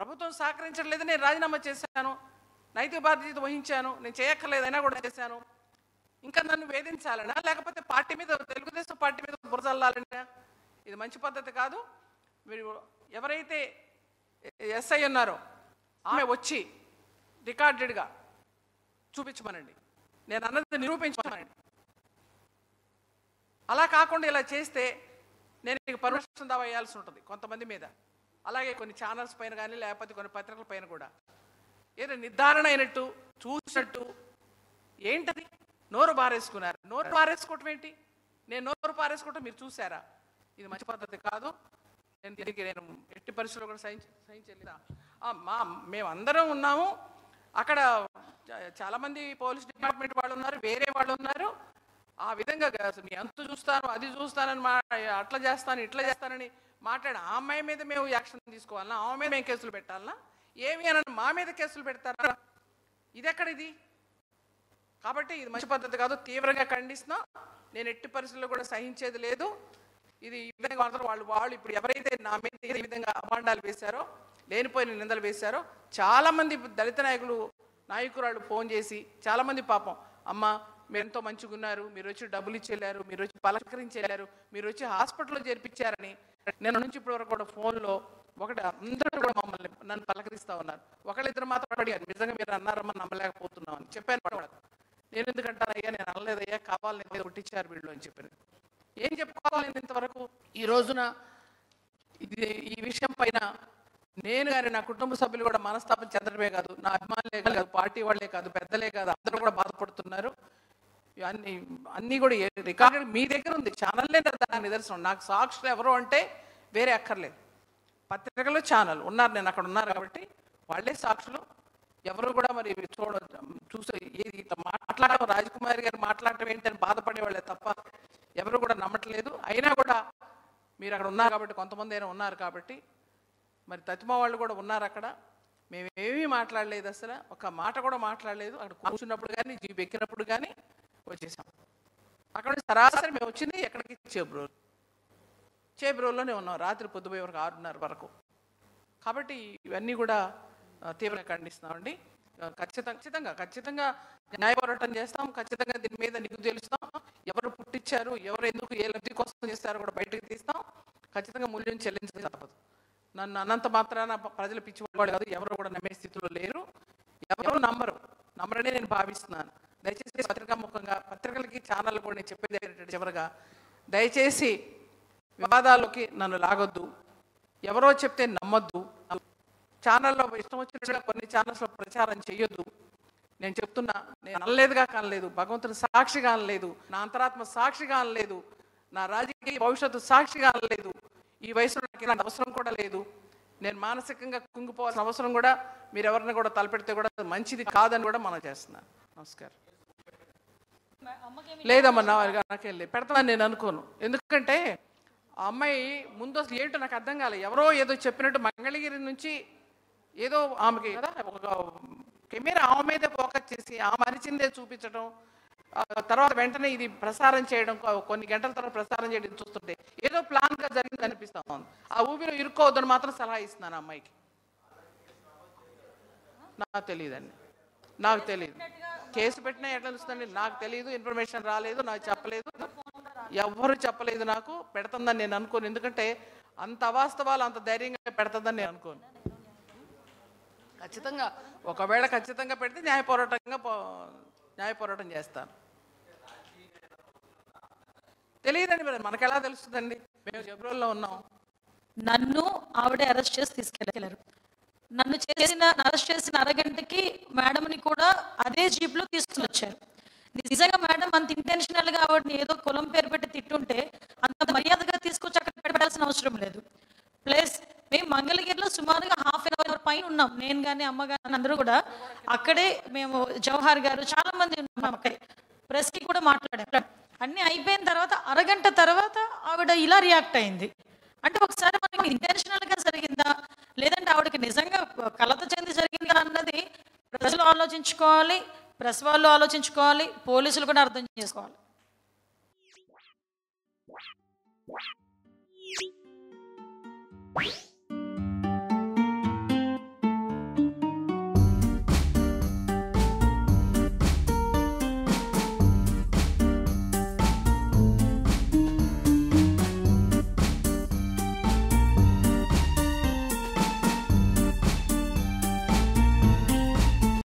ప్రభుత్వం సహకరించట్లేదు నేను రాజీనామా చేశాను నైతిక బాధ్యత వహించాను నేను చేయక్కర్లేదైనా కూడా చేశాను ఇంకా నన్ను వేధించాలనా లేకపోతే పార్టీ మీద తెలుగుదేశం పార్టీ మీద బురదల్లాలనా ఇది మంచి పద్ధతి కాదు మీరు ఎవరైతే ఎస్ఐ ఉన్నారో ఆమె వచ్చి రికార్డెడ్గా చూపించమనండి నేను అన్నది నిరూపించమనండి అలా కాకుండా ఇలా చేస్తే నేను నీకు పర్మిషన్ దావా వేయాల్సి ఉంటుంది కొంతమంది మీద అలాగే కొన్ని ఛానల్స్ పైన కానీ లేకపోతే కొన్ని పత్రికల పైన కూడా ఏదో నిర్ధారణ అయినట్టు చూసినట్టు ఏంటది నోరు బారేసుకున్నారు నోరు బారేసుకోవటం ఏంటి నేను నోరు పారేసుకోవటం మీరు చూసారా ఇది మంచి పద్ధతి కాదు నేను దీనికి నేను ఎట్టి పరిస్థితుల్లో కూడా సహించ సహించలేదా ఆ, మా మేమందరం ఉన్నాము అక్కడ చా- చాలామంది పోలీస్ డిపార్ట్మెంట్ వాళ్ళు ఉన్నారు వేరే వాళ్ళు ఉన్నారు ఆ విధంగా గా- అసలు మీ అంతు చూస్తాను అది చూస్తానని మా అట్లా చేస్తాను ఇట్లా చేస్తానని మాట్లాడి ఆ అమ్మాయి మీద మేము యాక్షన్ తీసుకోవాలన్నా ఆమె మీద మేము కేసులు పెట్టాలన్నా ఏమి అని మా మీద కేసులు పెడతారా ఇది ఎక్కడిది కాబట్టి ఇది మంచి పద్ధతి కాదు తీవ్రంగా ఖండిస్తున్నాం నేను ఎట్టి పరిస్థితుల్లో కూడా సహించేది లేదు ఇది ఈ విధంగా మాత్రం వాళ్ళు వాళ్ళు ఇప్పుడు ఎవరైతే నా మీద ఈ విధంగా అభాండాలు వేశారో లేనిపోయిన నిందలు వేశారో చాలామంది దళిత నాయకులు నాయకురాలు ఫోన్ చేసి చాలామంది పాపం అమ్మ మీరు ఎంతో మంచిగా ఉన్నారు మీరు వచ్చి డబ్బులు ఇచ్చేళ్ళారు మీరు వచ్చి పలకరించి వెళ్ళారు మీరు వచ్చి హాస్పిటల్లో చేర్పించారని నేను నుంచి ఇప్పటి వరకు కూడా ఫోన్లో ఒకటి అందరూ కూడా మమ్మల్ని నన్ను పలకరిస్తూ ఉన్నారు ఒకళ్ళిద్దరు మాత్రం అడిగారు నిజంగా మీరు అన్నారమ్మా నమ్మలేకపోతున్నాం అని చెప్పాను కూడా వాళ్ళకి. నేను ఎందుకంటాను అయ్యా నేను అనలేదయ్యా కావాలని ఏదో కొట్టించారు వీళ్ళు అని చెప్పాను ఏం చెప్పుకోవాలి నేను ఇంతవరకు ఈ రోజున ఇది ఈ విషయం పైన నేను కానీ నా కుటుంబ సభ్యులు కూడా మనస్తాపం చెందడమే కాదు నా అభిమానులే కాదు పార్టీ వాళ్ళే కాదు పెద్దలే కాదు అందరూ కూడా బాధపడుతున్నారు అన్ని అన్నీ కూడా రికార్డెడ్ మీ దగ్గర ఉంది ఛానల్లే దానికి నిదర్శనం నాకు సాక్షులు ఎవరు అంటే వేరే అక్కర్లేదు పత్రికలు ఛానల్ ఉన్నారు నేను అక్కడ ఉన్నారు కాబట్టి వాళ్ళే సాక్షులు ఎవరు కూడా మరి చూడ చూసే ఏది ఇట్లా మాట్లాడడం రాజకుమారి గారు మాట్లాడటం ఏంటని బాధపడేవాళ్ళే తప్ప ఎవరు కూడా నమ్మట్లేదు అయినా కూడా మీరు అక్కడ ఉన్నారు కాబట్టి కొంతమంది అయినా ఉన్నారు కాబట్టి మరి తతిమా వాళ్ళు కూడా ఉన్నారు అక్కడ మేము ఏమీ మాట్లాడలేదు అసలు ఒక మాట కూడా మాట్లాడలేదు అక్కడ కూర్చున్నప్పుడు కానీ జీప్ ఎక్కినప్పుడు కానీ వచ్చేసాం అక్కడ నుంచి సరాసరి మేము వచ్చింది ఎక్కడికి చేబ్రోలు చేబ్రోల్లోనే ఉన్నాం రాత్రి పొద్దుపోయే వరకు ఆరున్నర వరకు కాబట్టి ఇవన్నీ కూడా ఆ, తీవ్రంగా ఖండిస్తున్నామండి ఆ, ఖచ్చితంగా ఖచ్చితంగా ఖచ్చితంగా న్యాయ పోరాటం చేస్తాం ఖచ్చితంగా దీని మీద నిగ్గు తెలుస్తాం ఎవరు పుట్టించారు ఎవరు ఎందుకు ఏ లబ్ధి కోసం చేస్తారో కూడా బయటకు తీస్తాం ఖచ్చితంగా మూల్యం చెల్లించక తప్పదు నన్ను అనంత మాత్రాన ప- ప్రజలు పిచ్చివాడు కాదు ఎవరు కూడా నమ్మే స్థితిలో లేరు ఎవరు నమ్మరు నమ్మరనే నేను భావిస్తున్నాను దయచేసి పత్రికా ముఖంగా పత్రికలకి ఛానల్ కూడా నేను చెప్పేది ఏంటంటే చివరగా దయచేసి వివాదాల్లోకి నన్ను లాగొద్దు ఎవరో చెప్తే నమ్మొద్దు ఛానల్లో ఇష్టం వచ్చినట్టుగా కొన్ని ఛానల్స్లో ప్రచారం చేయొద్దు నేను చెప్తున్నా నేను అనలేదుగా కానలేదు భగవంతుని సాక్షిగా అనలేదు నా అంతరాత్మ సాక్షిగా అనలేదు నా రాజకీయ భవిష్యత్తు సాక్షిగా అనలేదు ఈ వయసులో నాకు ఇలాంటి అవసరం కూడా లేదు నేను మానసికంగా కుంగిపోవాల్సిన అవసరం కూడా మీరు ఎవరిని కూడా తలపెడితే కూడా అది మంచిది కాదని కూడా మనం చేస్తున్నాను నమస్కారం లేదమ్మా నా నాకేం లేదు పెడతామని నేను అనుకోను ఎందుకంటే ఆ అమ్మాయి ముందు అసలు ఏంటో నాకు అర్థం కాలేదు ఎవరో ఏదో చెప్పినట్టు మంగళగిరి నుంచి ఏదో ఆమెకి కదా ఒక కెమెరా ఆమె మీదే ఫోకస్ చేసి ఆమె అరిచిందే చూపించడం ఆ తర్వాత వెంటనే ఇది ప్రసారం చేయడం కొ- కొన్ని గంటల తర్వాత ప్రసారం చేయడం చూస్తుంటే ఏదో ప్లాన్గా జరిగింది అనిపిస్తా ఉంది ఆ ఊపిలో ఇరుక్కోవద్దని మాత్రం సలహా ఇస్తున్నాను ఆ అమ్మాయికి నాకు తెలియదండి నాకు తెలియదు కేసు పెట్టినా ఎట్లా తెలుస్తుందండి నాకు తెలియదు ఇన్ఫర్మేషన్ రాలేదు నాకు చెప్పలేదు ఎవ్వరు చెప్పలేదు నాకు పెడుతుందని నేను అనుకోను ఎందుకంటే అంత అవాస్తవాలు అంత ధైర్యంగా పెడుతుందని నేను అనుకోను ఖచ్చితంగా ఒకవేళ ఖచ్చితంగా పెడితే న్యాయ పోరాటంగా పో- న్యాయ పోరాటం చేస్తాను తెలియదండి మరి మనకు ఎలా తెలుస్తుందండి మేము జబ్రోల్లో ఉన్నాం నన్ను ఆవిడే అరెస్ట్ చేసి తీసుకెళ్లారు నన్ను చేసిన అరెస్ట్ చేసిన అరగంటకి మేడంని కూడా అదే జీప్ లో తీసుకుని వచ్చారు నిజంగా మేడం అంత ఇంటెన్షనల్ గా ఆవిడని ఏదో కులం పేరు పెట్టి తిట్టుంటే అంత మర్యాదగా తీసుకొచ్చి అక్కడ పెట్టాల్సిన అవసరం లేదు ప్లస్ మేము మంగళగిరిలో సుమారుగా హాఫ్ అన్ అవర్ పైన ఉన్నాం నేను కానీ అమ్మ కానీ అందరూ కూడా అక్కడే మేము జవహర్ గారు చాలా మంది ఉన్నాం అక్కడే ప్రెస్ కి కూడా మాట్లాడాం అన్ని అయిపోయిన తర్వాత అరగంట తర్వాత ఆవిడ ఇలా రియాక్ట్ అయింది అంటే ఒకసారి మనకి ఇంటెన్షనల్ గా జరిగిందా లేదంటే ఆవిడకి నిజంగా కలత చెంది జరిగిందా అన్నది ప్రజలు ఆలోచించుకోవాలి ప్రెస్ వాళ్ళు ఆలోచించుకోవాలి పోలీసులు కూడా అర్థం చేసుకోవాలి What?